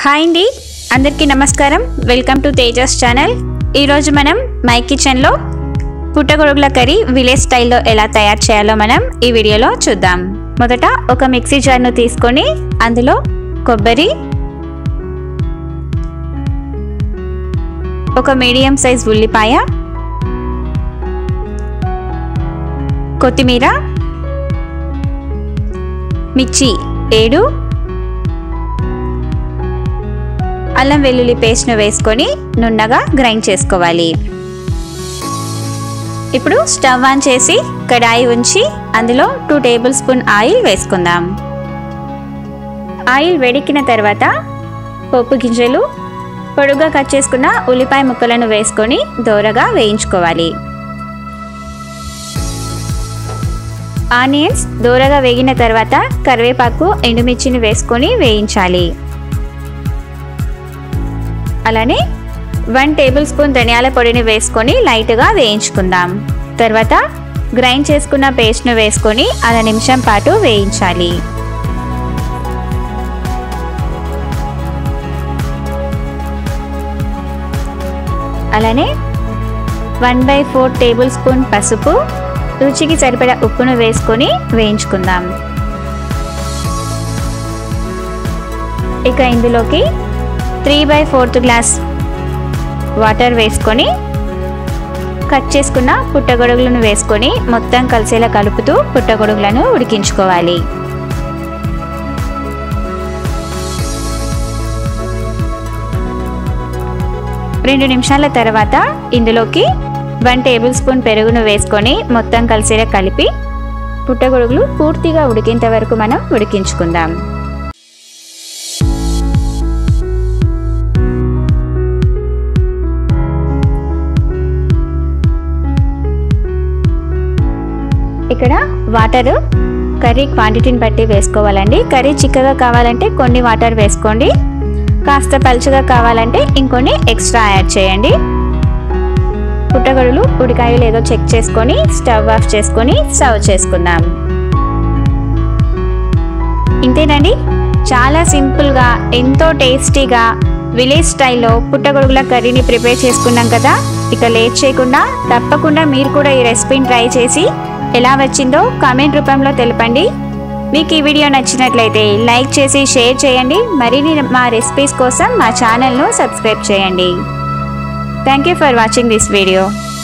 hi అండి అందరికీ నమస్కారం వెల్కమ్ టు తేజస్ ఛానల్ ఈరోజు మనం మై కిచెన్లో పుట్టగొడుగుల కర్రీ విలేజ్ స్టైల్లో ఎలా తయారు చేయాలో మనం ఈ వీడియోలో చూద్దాం మొదట ఒక మిక్సీ జార్ను తీసుకొని అందులో కొబ్బరి ఒక మీడియం సైజ్ ఉల్లిపాయ కొత్తిమీర మిర్చి ఏడు అల్లం వెల్లుల్లి పేస్ట్ను వేసుకొని నున్నగా గ్రైండ్ చేసుకోవాలి ఇప్పుడు స్టవ్ ఆన్ చేసి కడాయి ఉంచి అందులో టూ టేబుల్ స్పూన్ ఆయిల్ వేసుకుందాం ఆయిల్ వేడెక్కిన తర్వాత పప్పు గింజలు పొడుగా కట్ చేసుకున్న ఉల్లిపాయ ముక్కలను వేసుకొని దోరగా వేయించుకోవాలి ఆనియన్స్ దూరగా వేగిన తర్వాత కరివేపాకు ఎండుమిర్చిని వేసుకొని వేయించాలి అలానే వన్ టేబుల్ స్పూన్ ధనియాల పొడిని వేసుకొని లైట్గా వేయించుకుందాం తర్వాత గ్రైండ్ చేసుకున్న పేస్ట్ను వేసుకొని అర నిమిషం పాటు వేయించాలి అలానే one by four tablespoon పసుపు రుచికి సరిపడా ఉప్పును వేసుకొని వేయించుకుందాం ఇక ఇందులోకి three by fourth glass water వేసుకొని కట్ చేసుకున్న పుట్టగొడుగులను వేసుకొని మొత్తం కలిసేలా కలుపుతూ పుట్టగొడుగులను ఉడికించుకోవాలి రెండు నిమిషాల తర్వాత ఇందులోకి వన్ టేబుల్ స్పూన్ పెరుగును వేసుకొని మొత్తం కలిసేలా కలిపి పుట్టగొడుగులు పూర్తిగా ఉడికేంత వరకు మనం ఉడికించుకుందాం ఇక్కడ వాటర్ కర్రీ క్వాంటిటీని బట్టి వేసుకోవాలండి కర్రీ చిక్కగా కావాలంటే కొన్ని వాటర్ వేసుకోండి కాస్త పలుచగా కావాలంటే ఇంకొన్ని ఎక్స్ట్రా యాడ్ చేయండి పుట్టగొడులు ఉడికాయో లేదో చెక్ చేసుకొని స్టవ్ ఆఫ్ చేసుకొని సర్వ్ చేసుకుందాం ఇంతేనండి చాలా సింపుల్గా ఎంతో టేస్టీగా విలేజ్ స్టైల్లో పుట్టగొడుగుల కర్రీని ప్రిపేర్ చేసుకున్నాం కదా ఇక లేట్ చేయకుండా తప్పకుండా మీరు కూడా ఈ రెసిపీని ట్రై చేసి ఎలా వచ్చిందో కామెంట్ రూపంలో తెలపండి మీకు ఈ వీడియో నచ్చినట్లయితే లైక్ చేసి షేర్ చేయండి మరిన్ని మా రెసిపీస్ కోసం మా ఛానల్ను సబ్స్క్రైబ్ చేయండి thank you for watching this video